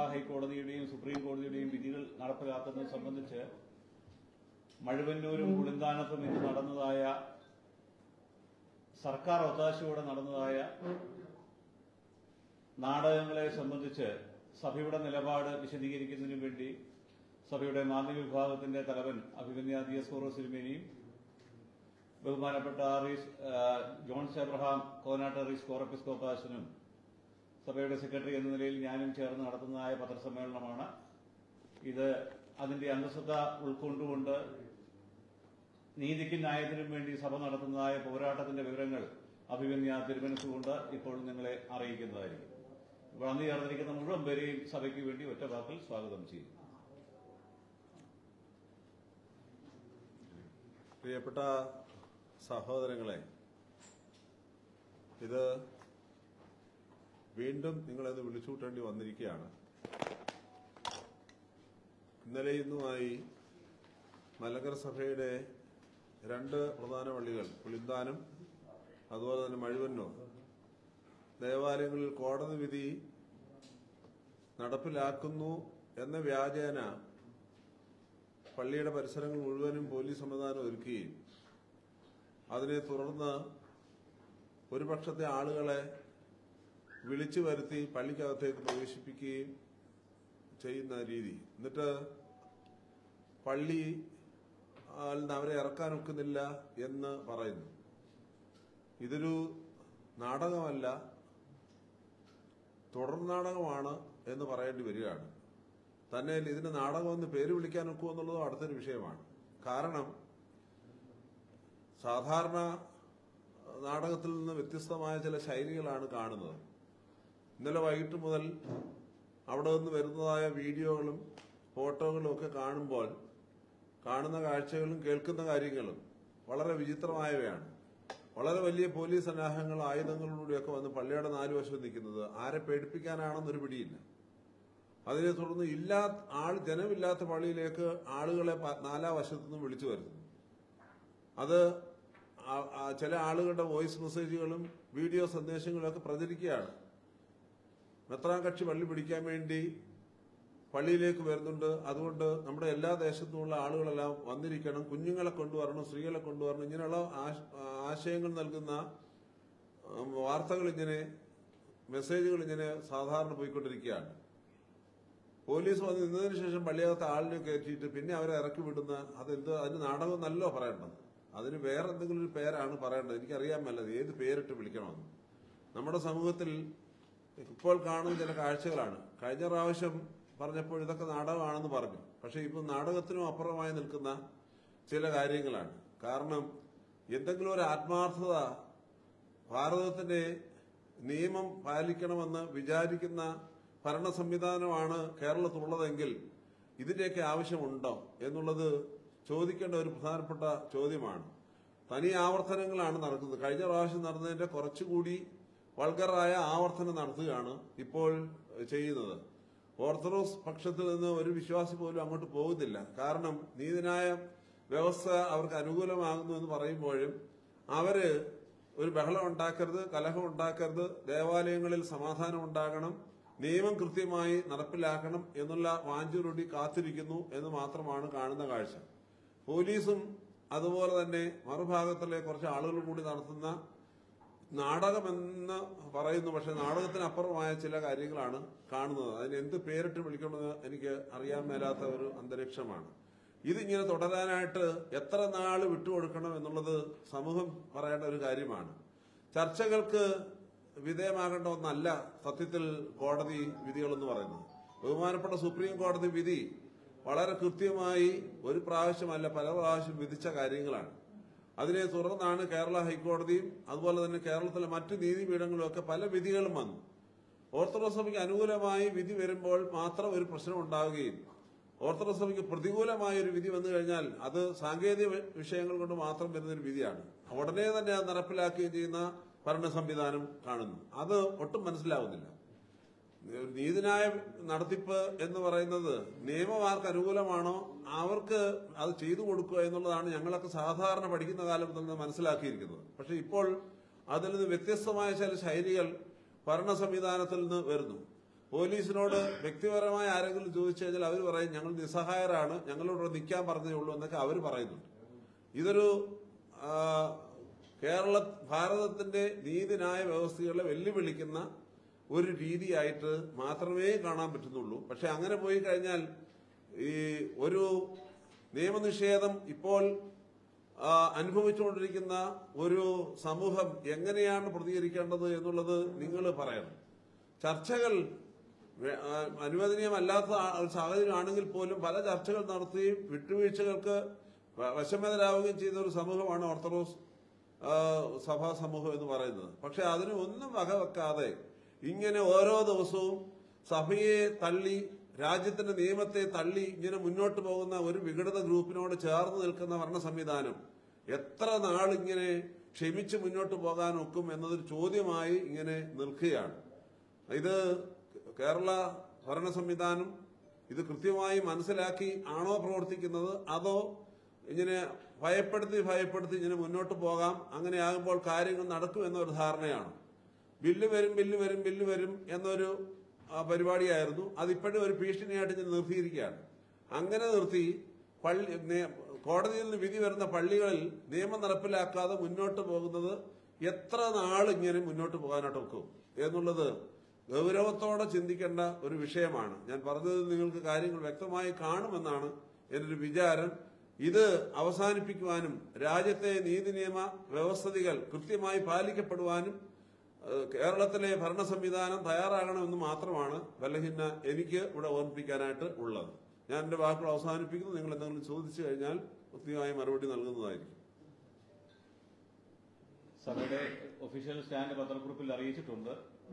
ഹൈക്കോടതിയുടെയും supreme കോടതിയുടെയും വിധികൾ നടപ്പിലാക്കുന്നത് സംബന്ധിച്ച് മഴുവന്നൂരും കുളിന്താനത്തും ഇന്ന് നടന്നതായ സർക്കാർ ഒത്താശയോടെ നടന്നതായ നാടകങ്ങളെ സംബന്ധിച്ച് സഭയുടെ നിലപാട് വിശദീകരിക്കുന്നതിനു വേണ്ടി സഭയുടെ മാധ്യമ വിഭാഗത്തിന്റെ തലവൻ അഭിമന്യ ഡി എസ് കോറോ സിനിമേനിയും ബഹുമാനപ്പെട്ട റീസ് ആ, ജോൺസ് എബ്രഹാം കോനാട്ട് റീസ് കോറപ്പിസ്കോപ്പാസിനും സഭയുടെ സെക്രട്ടറി എന്ന നിലയിൽ ഞാനും ചേർന്ന് നടത്തുന്നതായ പത്രസമ്മേളനമാണ് ഇത് അതിന്റെ അന്തസ്സത്ത ഉൾക്കൊണ്ടുകൊണ്ട് നീതിക്കും ന്യായത്തിനും വേണ്ടി സഭ നടത്തുന്നതായ പോരാട്ടത്തിന്റെ വിവരങ്ങൾ അഭിമന്യ തിരുമനസ്സുകൊണ്ട് ഇപ്പോൾ നിങ്ങളെ അറിയിക്കുന്നതായിരിക്കും ഇപ്പോൾ അന്ന് ചേർന്നിരിക്കുന്ന മുഴുവൻ പേരെയും സഭയ്ക്ക് വേണ്ടി ഒറ്റ വാക്കിൽ സ്വാഗതം ചെയ്യും പ്രിയപ്പെട്ട സഹോദരങ്ങളെ ഇത് വീണ്ടും നിങ്ങളത് വിളിച്ചുകൂട്ടേണ്ടി വന്നിരിക്കുകയാണ് ഇന്നലെ ഇന്നുമായി മലങ്കര സഭയുടെ രണ്ട് പ്രധാന പള്ളികൾ പുളിന്താനം അതുപോലെ തന്നെ മഴുവന്നൂർ ദേവാലയങ്ങളിൽ കോടതി വിധി നടപ്പിലാക്കുന്നു എന്ന വ്യാജേന പള്ളിയുടെ പരിസരങ്ങൾ മുഴുവനും പോലീസ് സംവിധാനം ഒരുക്കുകയും അതിനെ തുടർന്ന് ഒരു പക്ഷത്തെ ആളുകളെ വിളിച്ചു വരുത്തി പള്ളിക്കകത്തേക്ക് പ്രവേശിപ്പിക്കുകയും ചെയ്യുന്ന രീതി എന്നിട്ട് പള്ളി ആൽ നിന്ന് അവരെ ഇറക്കാൻ ഒക്കുന്നില്ല എന്ന് പറയുന്നു ഇതൊരു നാടകമല്ല തുടർ നാടകമാണ് എന്ന് പറയേണ്ടി വരികയാണ് തന്നെ ഇതിന് നാടകമെന്ന് പേര് വിളിക്കാൻ ഒക്കുമോ എന്നുള്ളതും അടുത്തൊരു വിഷയമാണ് കാരണം സാധാരണ നാടകത്തിൽ നിന്ന് വ്യത്യസ്തമായ ചില ശൈലികളാണ് കാണുന്നത് ഇന്നലെ വൈകിട്ട് മുതൽ അവിടെ നിന്ന് വരുന്നതായ വീഡിയോകളും ഫോട്ടോകളും ഒക്കെ കാണുമ്പോൾ കാണുന്ന കാഴ്ചകളും കേൾക്കുന്ന കാര്യങ്ങളും വളരെ വിചിത്രമായവയാണ് വളരെ വലിയ പോലീസ് സന്നാഹങ്ങൾ ആയുധങ്ങളിലൂടെയൊക്കെ വന്ന് പള്ളിയുടെ നാലു വശം നിൽക്കുന്നത് ആരെ പേടിപ്പിക്കാനാണെന്നൊരു പിടിയില്ല അതിനെ തുടർന്ന് ഇല്ലാ ആൾ ജനമില്ലാത്ത പള്ളിയിലേക്ക് ആളുകളെ പ- നാലാ വശത്തുനിന്നും വിളിച്ചു വരുത്തുന്നു അത് ആ- ആ ചില ആളുകളുടെ വോയിസ് മെസ്സേജുകളും വീഡിയോ സന്ദേശങ്ങളും ഒക്കെ പ്രചരിക്കുകയാണ് മെത്രാൻ കക്ഷി പള്ളി പിടിക്കാൻ വേണ്ടി പള്ളിയിലേക്ക് വരുന്നുണ്ട് അതുകൊണ്ട് നമ്മുടെ എല്ലാ ദേശത്തുമുള്ള ആളുകളെല്ലാം വന്നിരിക്കണം കുഞ്ഞുങ്ങളെ കൊണ്ടുവരണം സ്ത്രീകളെ കൊണ്ടുവരണം ഇങ്ങനെയുള്ള ആശ- ആശയങ്ങൾ നൽകുന്ന ഉം, വാർത്തകൾ ഇങ്ങനെ മെസ്സേജുകൾ ഇങ്ങനെ സാധാരണ പോയിക്കൊണ്ടിരിക്കുകയാണ് പോലീസ് വന്ന് നിന്നതിന് ശേഷം പള്ളിയകത്ത് ആളിനെ കയറ്റിയിട്ട് പിന്നെ അവരെ ഇറക്കി വിടുന്ന അതെന്ത് അതിന് നാടകം നല്ലോ പറയേണ്ടത് അതിന് വേറെ എന്തെങ്കിലും ഒരു പേരാണ് പറയേണ്ടത് എനിക്കറിയാൻ മേലത് ഏത് പേരിട്ട് വിളിക്കണമെന്ന് നമ്മുടെ സമൂഹത്തിൽ ഇപ്പോൾ കാണുന്ന ചില കാഴ്ചകളാണ് കഴിഞ്ഞ പ്രാവശ്യം പറഞ്ഞപ്പോൾ ഇതൊക്കെ നാടകമാണെന്ന് പറഞ്ഞു പക്ഷെ ഇപ്പൊ നാടകത്തിനും അപ്പുറമായി നിൽക്കുന്ന ചില കാര്യങ്ങളാണ് കാരണം എന്തെങ്കിലും ഒരു ആത്മാർത്ഥത ഭാരതത്തിന്റെ നിയമം പാലിക്കണമെന്ന് വിചാരിക്കുന്ന ഭരണ സംവിധാനമാണ് കേരളത്തിലുള്ളതെങ്കിൽ ഇതിന്റെയൊക്കെ ആവശ്യമുണ്ടോ എന്നുള്ളത് ചോദിക്കേണ്ട ഒരു പ്രധാനപ്പെട്ട ചോദ്യമാണ് തനി ആവർത്തനങ്ങളാണ് നടക്കുന്നത് കഴിഞ്ഞ പ്രാവശ്യം നടന്നതിന്റെ കുറച്ചുകൂടി വൾഗറായ ആവർത്തനം നടത്തുകയാണ് ഇപ്പോൾ ചെയ്യുന്നത് ഓർത്തഡോക്സ് പക്ഷത്തിൽ നിന്ന് ഒരു വിശ്വാസി പോലും അങ്ങോട്ട് പോകുന്നില്ല കാരണം നീതിന്യായ വ്യവസ്ഥ അവർക്ക് അനുകൂലമാകുന്നു എന്ന് പറയുമ്പോഴും അവര് ഒരു ബഹളം ഉണ്ടാക്കരുത് കലഹം ഉണ്ടാക്കരുത് ദേവാലയങ്ങളിൽ സമാധാനം ഉണ്ടാകണം നിയമം കൃത്യമായി നടപ്പിലാക്കണം എന്നുള്ള വാഞ്ചൂരൊടി കാത്തിരിക്കുന്നു എന്ന് മാത്രമാണ് കാണുന്ന കാഴ്ച പോലീസും അതുപോലെ തന്നെ മറുഭാഗത്തിലെ കുറച്ച് ആളുകൾ കൂടി നടത്തുന്ന നാടകമെന്ന് പറയുന്നു പക്ഷെ നാടകത്തിനപ്പുറമായ ചില കാര്യങ്ങളാണ് കാണുന്നത് അതിന് എന്ത് പേരിട്ട് വിളിക്കണമെന്ന് എനിക്ക് അറിയാൻ മേലാത്ത ഒരു അന്തരീക്ഷമാണ് ഇതിങ്ങനെ തുടരാനായിട്ട് എത്ര നാൾ വിട്ടുകൊടുക്കണം എന്നുള്ളത് സമൂഹം പറയേണ്ട ഒരു കാര്യമാണ് ചർച്ചകൾക്ക് വിധേയമാകേണ്ട ഒന്നല്ല സത്യത്തിൽ കോടതി വിധികളെന്ന് പറയുന്നത് ബഹുമാനപ്പെട്ട സുപ്രീം കോടതി വിധി വളരെ കൃത്യമായി ഒരു പ്രാവശ്യമല്ല പല പ്രാവശ്യം വിധിച്ച കാര്യങ്ങളാണ് അതിനെ തുടർന്നാണ് കേരള ഹൈക്കോടതിയും അതുപോലെ തന്നെ കേരളത്തിലെ മറ്റ് നീതിപീഠങ്ങളും ഒക്കെ പല വിധികളും വന്നു ഓർത്തഡോക്സ് സഭയ്ക്ക് അനുകൂലമായി വിധി വരുമ്പോൾ മാത്രം ഒരു പ്രശ്നം ഉണ്ടാവുകയും ഓർത്തഡോക്സ് സഭയ്ക്ക് പ്രതികൂലമായ ഒരു വിധി വന്നു കഴിഞ്ഞാൽ അത് സാങ്കേതിക വി- വിഷയങ്ങൾ കൊണ്ട് മാത്രം വരുന്ന ഒരു വിധിയാണ് ഉടനെ തന്നെ അത് നടപ്പിലാക്കുകയും ചെയ്യുന്ന ഭരണ സംവിധാനം കാണുന്നു അത് ഒട്ടും മനസ്സിലാവുന്നില്ല നീതിന്യായ നടത്തിപ്പ് എന്ന് പറയുന്നത് നിയമം ആർക്ക് അനുകൂലമാണോ അവർക്ക് അത് ചെയ്തു കൊടുക്കുക എന്നുള്ളതാണ് ഞങ്ങളൊക്കെ സാധാരണ പഠിക്കുന്ന കാലം തന്നെ മനസ്സിലാക്കിയിരിക്കുന്നത് പക്ഷെ ഇപ്പോൾ അതിൽ നിന്ന് വ്യത്യസ്തമായ ചില ശൈലികൾ ഭരണ സംവിധാനത്തിൽ നിന്ന് വരുന്നു പോലീസിനോട് വ്യക്തിപരമായ ആരെങ്കിലും ചോദിച്ചു കഴിഞ്ഞാൽ അവർ പറയും ഞങ്ങൾ നിസ്സഹായരാണ് ഞങ്ങളോട് നിൽക്കാൻ പറഞ്ഞേ ഉള്ളൂ എന്നൊക്കെ അവർ പറയുന്നുണ്ട് ഇതൊരു ആ, കേരള ഭാരതത്തിന്റെ നീതിന്യായ വ്യവസ്ഥകളെ വെല്ലുവിളിക്കുന്ന ഒരു രീതിയായിട്ട് മാത്രമേ കാണാൻ പറ്റുന്നുള്ളൂ പക്ഷെ അങ്ങനെ പോയി കഴിഞ്ഞാൽ ഈ ഒരു നിയമനിഷേധം ഇപ്പോൾ ആ, അനുഭവിച്ചുകൊണ്ടിരിക്കുന്ന ഒരു സമൂഹം എങ്ങനെയാണ് പ്രതികരിക്കേണ്ടത് എന്നുള്ളത് നിങ്ങൾ പറയണം ചർച്ചകൾ വേ- ആ, അനുവദനീയമല്ലാത്ത ആ- ഒരു സാഹചര്യമാണെങ്കിൽ പോലും പല ചർച്ചകൾ നടത്തുകയും വിട്ടുവീഴ്ചകൾക്ക് വ- വശംവദരാവുകയും ചെയ്ത ഒരു സമൂഹമാണ് ഓർത്തഡോക്സ് ആ, സഭാ സമൂഹം എന്ന് പറയുന്നത് പക്ഷെ അതിന് ഒന്നും വകവെക്കാതെ ഇങ്ങനെ ഓരോ ദിവസവും സഭയെ തള്ളി രാജ്യത്തിന്റെ നിയമത്തെ തള്ളി ഇങ്ങനെ മുന്നോട്ട് പോകുന്ന ഒരു വിഘടിത ഗ്രൂപ്പിനോട് ചേർന്ന് നിൽക്കുന്ന ഭരണ സംവിധാനം എത്ര നാളിങ്ങനെ ക്ഷമിച്ച് മുന്നോട്ട് പോകാൻ ഒക്കും എന്നതൊരു ചോദ്യമായി ഇങ്ങനെ നിൽക്കുകയാണ് ഇത് കേരള ഭരണ സംവിധാനം ഇത് കൃത്യമായി മനസ്സിലാക്കി ആണോ പ്രവർത്തിക്കുന്നത് അതോ ഇങ്ങനെ ഭയപ്പെടുത്തി ഭയപ്പെടുത്തി ഇങ്ങനെ മുന്നോട്ട് പോകാം അങ്ങനെ ആകുമ്പോൾ കാര്യങ്ങൾ നടക്കും എന്നൊരു ധാരണയാണ് ബില്ല് വരും ബില്ല് വരും ബില്ല് വരും എന്നൊരു ആ, പരിപാടിയായിരുന്നു അതിപ്പോഴും ഒരു ഭീഷണിയായിട്ട് ഞാൻ നിർത്തിയിരിക്കുകയാണ് അങ്ങനെ നിർത്തി പള്ളി നേ- കോടതിയിൽ നിന്ന് വിധി വരുന്ന പള്ളികളിൽ നിയമം നടപ്പിലാക്കാതെ മുന്നോട്ട് പോകുന്നത് എത്ര നാൾ ഇങ്ങനെ മുന്നോട്ട് പോകാനായിട്ട് ഒക്കും എന്നുള്ളത് ഗൗരവത്തോടെ ചിന്തിക്കേണ്ട ഒരു വിഷയമാണ് ഞാൻ പറഞ്ഞത് നിങ്ങൾക്ക് കാര്യങ്ങൾ വ്യക്തമായി കാണുമെന്നാണ് എൻ്റെ ഒരു വിചാരം ഇത് അവസാനിപ്പിക്കുവാനും രാജ്യത്തെ നീതി നിയമ വ്യവസ്ഥിതികൾ കൃത്യമായി പാലിക്കപ്പെടുവാനും ഏഹ്, കേരളത്തിലെ ഭരണ സംവിധാനം തയ്യാറാകണമെന്ന് മാത്രമാണ് ബലഹീന എനിക്ക് ഇവിടെ ഓർമ്മിപ്പിക്കാനായിട്ട് ഉള്ളത് ഞാൻ എന്റെ വാക്കുകൾ അവസാനിപ്പിക്കുന്നു നിങ്ങൾ എന്തെങ്കിലും ചോദിച്ചു കഴിഞ്ഞാൽ കൃത്യമായ മറുപടി നൽകുന്നതായിരിക്കും സഭയുടെ ഒഫീഷ്യൽ സ്റ്റാൻഡ് പത്രക്കുറിപ്പിൽ അറിയിച്ചിട്ടുണ്ട്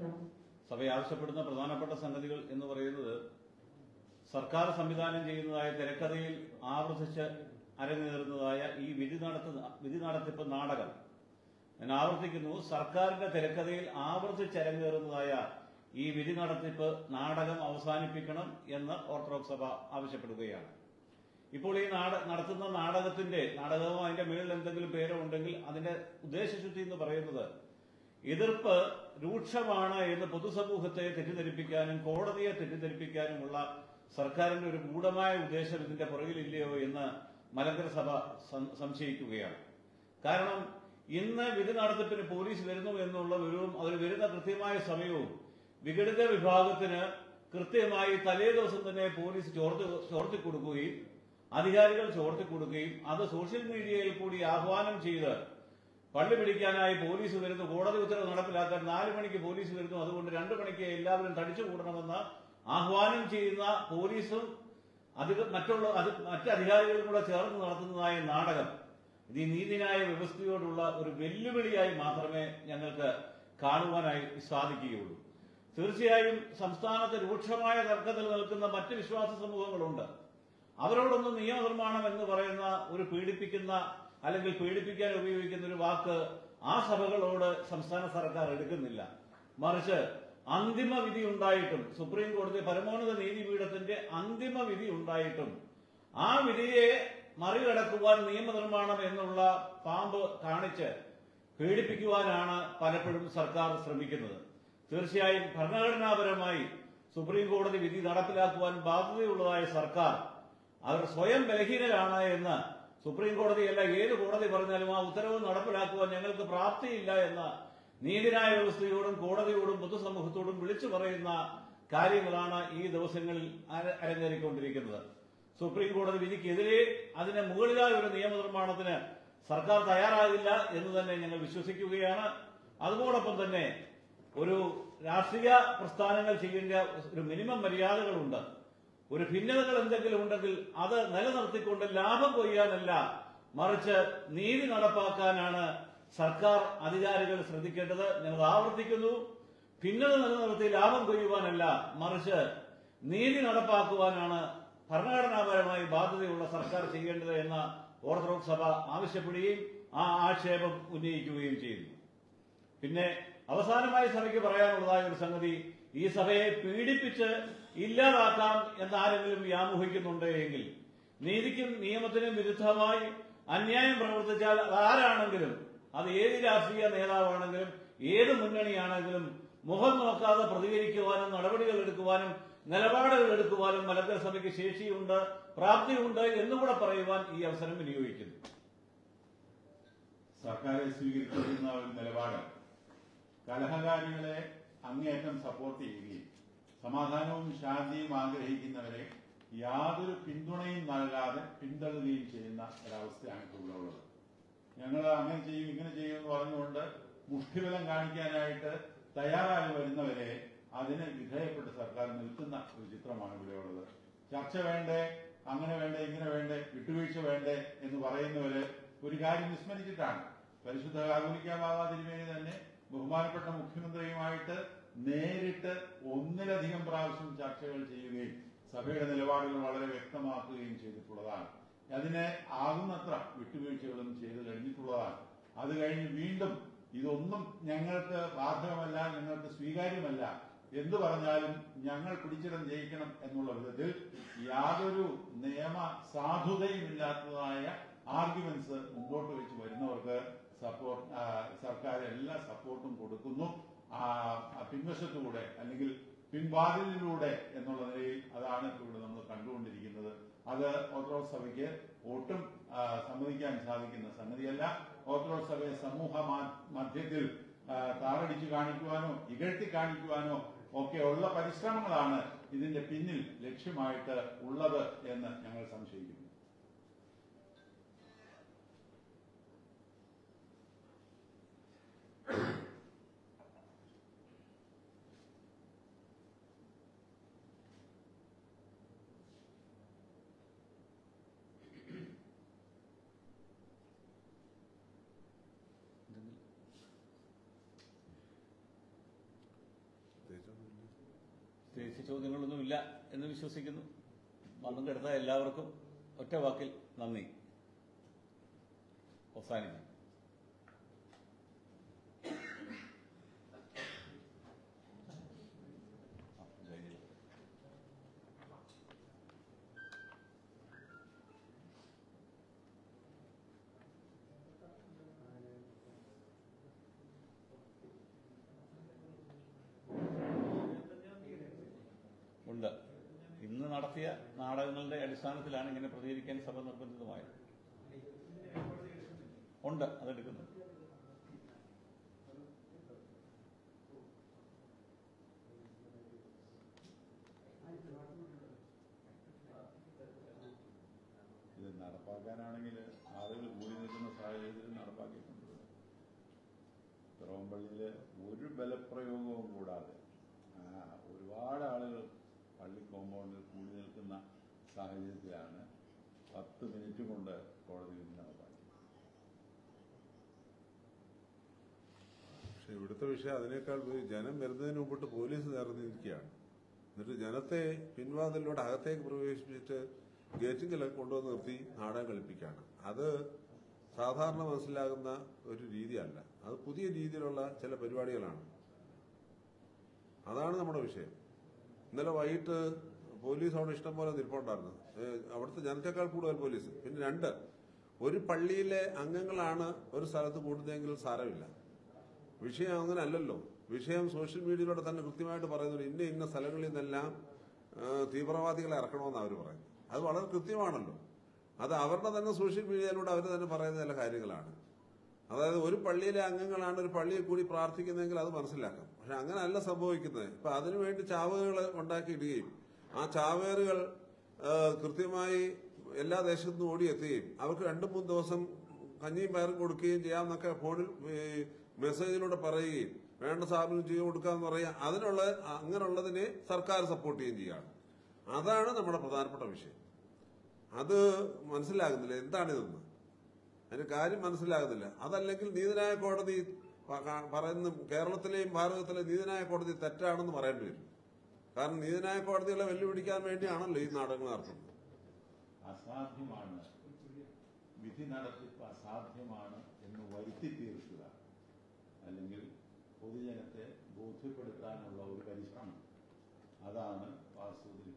സഭ ആവശ്യപ്പെടുന്ന പ്രധാനപ്പെട്ട സംഗതികൾ എന്ന് പറയുന്നത് സർക്കാർ സംവിധാനം ചെയ്യുന്നതായ തിരക്കഥയിൽ ആവർത്തിച്ച് അരങ്ങേറുന്നതായ ഈ വിധി നടത്തുന്ന വിധി നടത്തിപ്പ് നാടകം ഞാൻ ആവർത്തിക്കുന്നു സർക്കാരിന്റെ തിരക്കഥയിൽ ആവർത്തിച്ച് അരങ്ങേറുന്നതായ ഈ വിധി നടത്തിപ്പ് നാടകം അവസാനിപ്പിക്കണം എന്ന് ഓർത്തഡോക്സ് സഭ ആവശ്യപ്പെടുകയാണ് ഇപ്പോൾ ഈ നാട നടത്തുന്ന നാടകത്തിന്റെ നാടകവും അതിന്റെ മേളിൽ എന്തെങ്കിലും പേരോ ഉണ്ടെങ്കിൽ അതിന്റെ ഉദ്ദേശശുദ്ധി എന്ന് പറയുന്നത് എതിർപ്പ് രൂക്ഷമാണ് എന്ന് പൊതുസമൂഹത്തെ തെറ്റിദ്ധരിപ്പിക്കാനും കോടതിയെ തെറ്റിദ്ധരിപ്പിക്കാനുമുള്ള സർക്കാരിന്റെ ഒരു ഗൂഢമായ ഉദ്ദേശം ഇതിന്റെ പുറകിലില്ലയോ എന്ന് മലങ്കര സഭ സം- സംശയിക്കുകയാണ് കാരണം ഇന്ന് വിധി നടത്തിപ്പിന് പോലീസ് വരുന്നു എന്നുള്ള വിവരവും അവർ വരുന്ന കൃത്യമായ സമയവും വിഘടിത വിഭാഗത്തിന് കൃത്യമായി തലേ ദിവസം തന്നെ പോലീസ് ചോർത്തി ചോർത്തി കൊടുക്കുകയും അധികാരികൾ ചോർത്തി കൊടുക്കുകയും അത് സോഷ്യൽ മീഡിയയിൽ കൂടി ആഹ്വാനം ചെയ്ത് പള്ളി പിടിക്കാനായി പോലീസ് വരുന്നു കോടതി ഉത്തരവ് നടപ്പിലാക്കാൻ നാല് മണിക്ക് പോലീസ് വരുന്നു അതുകൊണ്ട് രണ്ടു മണിക്ക് എല്ലാവരും തടിച്ചു കൂടണമെന്ന് ആഹ്വാനം ചെയ്യുന്ന പോലീസും അധിക മറ്റുള്ള അത് മറ്റ് അധികാരികളും കൂടെ ചേർന്ന് നടത്തുന്നതായ നാടകം ഇത് ഈ നീതിന്യായ വ്യവസ്ഥയോടുള്ള ഒരു വെല്ലുവിളിയായി മാത്രമേ ഞങ്ങൾക്ക് കാണുവാനായി സാധിക്കുകയുള്ളൂ തീർച്ചയായും സംസ്ഥാനത്ത് രൂക്ഷമായ തർക്കത്തിൽ നിൽക്കുന്ന മറ്റ് വിശ്വാസ സമൂഹങ്ങളുണ്ട് അവരോടൊന്നും നിയമനിർമ്മാണം എന്ന് പറയുന്ന ഒരു പീഡിപ്പിക്കുന്ന അല്ലെങ്കിൽ പീഡിപ്പിക്കാൻ ഉപയോഗിക്കുന്ന ഒരു വാക്ക് ആ സഭകളോട് സംസ്ഥാന സർക്കാർ എടുക്കുന്നില്ല മറിച്ച് അന്തിമ വിധി ഉണ്ടായിട്ടും സുപ്രീം കോടതി പരമോന്നത നീതിപീഠത്തിന്റെ അന്തിമ വിധി ഉണ്ടായിട്ടും ആ വിധിയെ മറികടക്കുവാൻ നിയമനിർമ്മാണം എന്നുള്ള പാമ്പ് കാണിച്ച് പീഡിപ്പിക്കുവാനാണ് പലപ്പോഴും സർക്കാർ ശ്രമിക്കുന്നത് തീർച്ചയായും ഭരണഘടനാപരമായി സുപ്രീം കോടതി വിധി നടപ്പിലാക്കുവാൻ ബാധ്യതയുള്ളതായ സർക്കാർ അവർ സ്വയം ബലഹീനരാണ് എന്ന് സുപ്രീം കോടതിയല്ല ഏത് കോടതി പറഞ്ഞാലും ആ ഉത്തരവ് നടപ്പിലാക്കുവാൻ ഞങ്ങൾക്ക് പ്രാപ്തിയില്ല എന്ന് നീതിന്യായ വ്യവസ്ഥയോടും കോടതിയോടും പൊതുസമൂഹത്തോടും വിളിച്ചു പറയുന്ന കാര്യങ്ങളാണ് ഈ ദിവസങ്ങളിൽ അര- അരങ്ങേറിക്കൊണ്ടിരിക്കുന്നത് സുപ്രീം കോടതി വിധിക്കെതിരെ അതിന് മുകളിലായ ഒരു നിയമനിർമ്മാണത്തിന് സർക്കാർ തയ്യാറാകില്ല എന്ന് തന്നെ ഞങ്ങൾ വിശ്വസിക്കുകയാണ് അതോടൊപ്പം തന്നെ ഒരു രാഷ്ട്രീയ പ്രസ്ഥാനങ്ങൾ ചെയ്യേണ്ട ഒരു മിനിമം മര്യാദകളുണ്ട് ഒരു ഭിന്നതകൾ എന്തെങ്കിലും ഉണ്ടെങ്കിൽ അത് നിലനിർത്തിക്കൊണ്ട് ലാഭം കൊയ്യാനല്ല മറിച്ച് നീതി നടപ്പാക്കാനാണ് സർക്കാർ അധികാരികൾ ശ്രദ്ധിക്കേണ്ടത് ഞങ്ങൾ ആവർത്തിക്കുന്നു ഭിന്നത നിലനിർത്തി ലാഭം കൊയ്യുവാനല്ല മറിച്ച് നീതി നടപ്പാക്കുവാനാണ് ഭരണഘടനാപരമായി ബാധ്യതയുള്ള സർക്കാർ ചെയ്യേണ്ടത് എന്ന ഓർത്തഡോക്സ് സഭ ആവശ്യപ്പെടുകയും ആ ആക്ഷേപം ഉന്നയിക്കുകയും ചെയ്യുന്നു പിന്നെ അവസാനമായി സഭയ്ക്ക് പറയാനുള്ളതായ ഒരു സംഗതി ഈ സഭയെ പീഡിപ്പിച്ച് ഇല്ലാതാക്കാം എന്നാരെങ്കിലും വ്യാമോഹിക്കുന്നുണ്ട് എങ്കിൽ നീതിക്കും നിയമത്തിനും വിരുദ്ധമായി അന്യായം പ്രവർത്തിച്ചാൽ അത് ആരാണെങ്കിലും അത് ഏത് രാഷ്ട്രീയ നേതാവാണെങ്കിലും ഏത് മുന്നണിയാണെങ്കിലും മുഖം നോക്കാതെ പ്രതികരിക്കുവാനും നടപടികൾ എടുക്കുവാനും നിലപാടുകൾ എടുക്കുവാനും മലങ്കര സഭയ്ക്ക് ശേഷിയുണ്ട് പ്രാപ്തിയുണ്ട് എന്നുകൂടെ പറയുവാൻ ഈ അവസരം വിനിയോഗിക്കുന്നു സർക്കാർ സ്വീകരിച്ചിരിക്കുന്ന ഒരു നിലപാട് കലഹകാരികളെ അങ്ങേയറ്റം സപ്പോർട്ട് ചെയ്യുകയും സമാധാനവും ശാന്തിയും ആഗ്രഹിക്കുന്നവരെ യാതൊരു പിന്തുണയും നൽകാതെ പിന്തള്ളുകയും ചെയ്യുന്ന ഒരവസ്ഥയാണ് ഇപ്പോൾ ഇവിടെ ഉള്ളത് ഞങ്ങൾ അങ്ങനെ ചെയ്യും ഇങ്ങനെ ചെയ്യും എന്ന് പറഞ്ഞുകൊണ്ട് മുഷ്ടിബലം കാണിക്കാനായിട്ട് തയ്യാറായി വരുന്നവരെ അതിന് വിധേയപ്പെട്ട് സർക്കാർ നിൽക്കുന്ന ഒരു ചിത്രമാണ് ഇവിടെ ഉള്ളത് ചർച്ച വേണ്ടേ അങ്ങനെ വേണ്ടേ ഇങ്ങനെ വേണ്ടേ വിട്ടുവീഴ്ച വേണ്ടേ എന്ന് പറയുന്നവര് ഒരു കാര്യം വിസ്മരിച്ചിട്ടാണ് പരിശുദ്ധ കാതോലിക്കാബാബ തിരുമേനി തന്നെ ബഹുമാനപ്പെട്ട മുഖ്യമന്ത്രിയുമായിട്ട് നേരിട്ട് ഒന്നിലധികം പ്രാവശ്യം ചർച്ചകൾ ചെയ്യുകയും സഭയുടെ നിലപാടുകൾ വളരെ വ്യക്തമാക്കുകയും ചെയ്തിട്ടുള്ളതാണ് അതിനെ ആകുന്നത്ര വിട്ടുവീഴ്ചകളും ചെയ്തു കഴിഞ്ഞിട്ടുള്ളതാണ് അത് കഴിഞ്ഞ് വീണ്ടും ഇതൊന്നും ഞങ്ങൾക്ക് ബാധകമല്ല ഞങ്ങൾക്ക് സ്വീകാര്യമല്ല എന്തു പറഞ്ഞാലും ഞങ്ങൾ പിടിച്ചിടം ജയിക്കണം എന്നുള്ള വിധത്തിൽ യാതൊരു നിയമ സാധുതയും ഇല്ലാത്തതായ ആർഗ്യുമെന്റ്സ് മുമ്പോട്ട് വെച്ച് വരുന്നവർക്ക് സപ്പോർട്ട് സർക്കാർ എല്ലാ സപ്പോർട്ടും കൊടുക്കുന്നു ആ, ആ പിൻവശത്തുകൂടെ അല്ലെങ്കിൽ പിൻവാതിലിലൂടെ എന്നുള്ള നിലയിൽ അതാണ് ഇപ്പോൾ ഇവിടെ നമ്മൾ കണ്ടുകൊണ്ടിരിക്കുന്നത് അത് ഓർത്തഡോക്സ് സഭയ്ക്ക് ഒട്ടും ആ, സമ്മതിക്കാൻ സാധിക്കുന്ന സംഗതിയല്ല ഓർത്തഡോക്സ് സഭയെ സമൂഹ മാ- മധ്യത്തിൽ ആ, താറടിച്ചു കാണിക്കുവാനോ ഇകഴ്ത്തി കാണിക്കുവാനോ ഒക്കെ ഉള്ള പരിശ്രമങ്ങളാണ് ഇതിന്റെ പിന്നിൽ ലക്ഷ്യമായിട്ട് ഉള്ളത് എന്ന് ഞങ്ങൾ സംശയിക്കുന്നു പ്രത്യേകിച്ച് ചോദ്യങ്ങളൊന്നുമില്ല എന്ന് വിശ്വസിക്കുന്നു പങ്കെടുത്ത എല്ലാവർക്കും ഒറ്റ വാക്കിൽ നന്ദി അവസാനിക്കും ആ, ജയ്. ഉണ്ട് ഇന്ന് നടത്തിയ നാടകങ്ങളുടെ അടിസ്ഥാനത്തിലാണ് ഇങ്ങനെ പ്രതികരിക്കാൻ സഭ നിർബന്ധിതമായത് ഉണ്ട് അതെടുക്കുന്നു ഇത് നടപ്പാക്കാനാണെങ്കിൽ ആളുകൾ കൂടി നിൽക്കുന്ന സാഹചര്യത്തിൽ നടപ്പാക്കിയിട്ടുണ്ട് പിറവമ്പള്ളിയിൽ ഒരു ബലപ്രയോഗവും കൂടാതെ ആ, ഒരുപാട് ആളുകൾ പള്ളി കോമ്പൗണ്ടിൽ കൂടി നിൽക്കുന്ന സാഹചര്യത്തിലാണ് പത്ത് മിനിറ്റ് കൊണ്ട് കോടതി വിധി നടപ്പാക്കി പക്ഷെ ഇവിടുത്തെ വിഷയം അതിനേക്കാൾ ഉപരി ജനം വരുന്നതിന് മുമ്പിട്ട് പോലീസ് നിറഞ്ഞിരിക്കുകയാണ് എന്നിട്ട് ജനത്തെ പിൻവാതിലൂടെ അകത്തേക്ക് പ്രവേശിപ്പിച്ചിട്ട് ഗേറ്റിങ്ങിലൊക്കെ കൊണ്ടുവന്ന് നിർത്തി നാടകം കളിപ്പിക്കുകയാണ് അത് സാധാരണ മനസ്സിലാകുന്ന ഒരു രീതിയല്ല അത് പുതിയ രീതിയിലുള്ള ചില പരിപാടികളാണ് അതാണ് നമ്മുടെ വിഷയം ഇന്നലെ വൈകിട്ട് പോലീസ് അവിടെ ഇഷ്ടം പോലെ നിൽപ്പുണ്ടായിരുന്നു ഏഹ് അവിടുത്തെ ജനത്തെക്കാൾ കൂടുതൽ പോലീസ് പിന്നെ രണ്ട് ഒരു പള്ളിയിലെ അംഗങ്ങളാണ് ഒരു സ്ഥലത്ത് കൂടുന്നതെങ്കിൽ സാരമില്ല വിഷയം അങ്ങനെ അല്ലല്ലോ വിഷയം സോഷ്യൽ മീഡിയയിലൂടെ തന്നെ കൃത്യമായിട്ട് പറയുന്നുണ്ട് ഇന്ന ഇന്ന സ്ഥലങ്ങളിൽ നിന്നെല്ലാം ആ, തീവ്രവാദികളെ ഇറക്കണമെന്ന് അവർ പറയുന്നത് അത് വളരെ കൃത്യമാണല്ലോ അത് അവരുടെ തന്നെ സോഷ്യൽ മീഡിയയിലൂടെ അവർ തന്നെ പറയുന്ന ചില കാര്യങ്ങളാണ് അതായത് ഒരു പള്ളിയിലെ അംഗങ്ങളാണ് ഒരു പള്ളിയിൽ കൂടി പ്രാർത്ഥിക്കുന്നതെങ്കിൽ അത് മനസ്സിലാക്കാം പക്ഷെ അങ്ങനെയല്ല സംഭവിക്കുന്നത് ഇപ്പൊ അതിനുവേണ്ടി ചാവുകൾ ഉണ്ടാക്കിയിടുകയും ആ ചാവേറുകൾ ആ, കൃത്യമായി എല്ലാ ദേശത്തുനിന്നും ഓടിയെത്തുകയും അവർക്ക് രണ്ടു മൂന്ന് ദിവസം കഞ്ഞിയും പയറും കൊടുക്കുകയും ചെയ്യാമെന്നൊക്കെ ഫോണിൽ ഈ, മെസ്സേജിലൂടെ പറയുകയും വേണ്ട സ്ഥാപനം ചെയ്തു കൊടുക്കാന്ന് പറയുക അതിനുള്ള അങ്ങനെയുള്ളതിനെ സർക്കാർ സപ്പോർട്ട് ചെയ്യുകയും ചെയ്യുകയാണ് അതാണ് നമ്മുടെ പ്രധാനപ്പെട്ട വിഷയം അത് മനസ്സിലാകുന്നില്ല എന്താണിതെന്ന് അതിന്റെ കാര്യം മനസ്സിലാകുന്നില്ല അതല്ലെങ്കിൽ നീതിന്യായ കോടതി പ- ക- പറയുന്ന കേരളത്തിലെയും ഭാരതത്തിലെയും നീതിന്യായ കോടതി തെറ്റാണെന്ന് പറയേണ്ടി വരും കാരണം നീതിന്യായ കോടതികളെ വെല്ലുവിളിക്കാൻ വേണ്ടിയാണല്ലോ ഈ നാടകങ്ങൾ നടത്തുന്നത് അസാധ്യമാണ് വിധി നടത്തിപ്പ് അസാധ്യമാണ് എന്ന് വരുത്തി തീർക്കുക അല്ലെങ്കിൽ പൊതുജനത്തെ ബോധ്യപ്പെടുത്താനുള്ള ഒരു പരിശ്രമം അതാണ് വാസ്തവത്തിൽ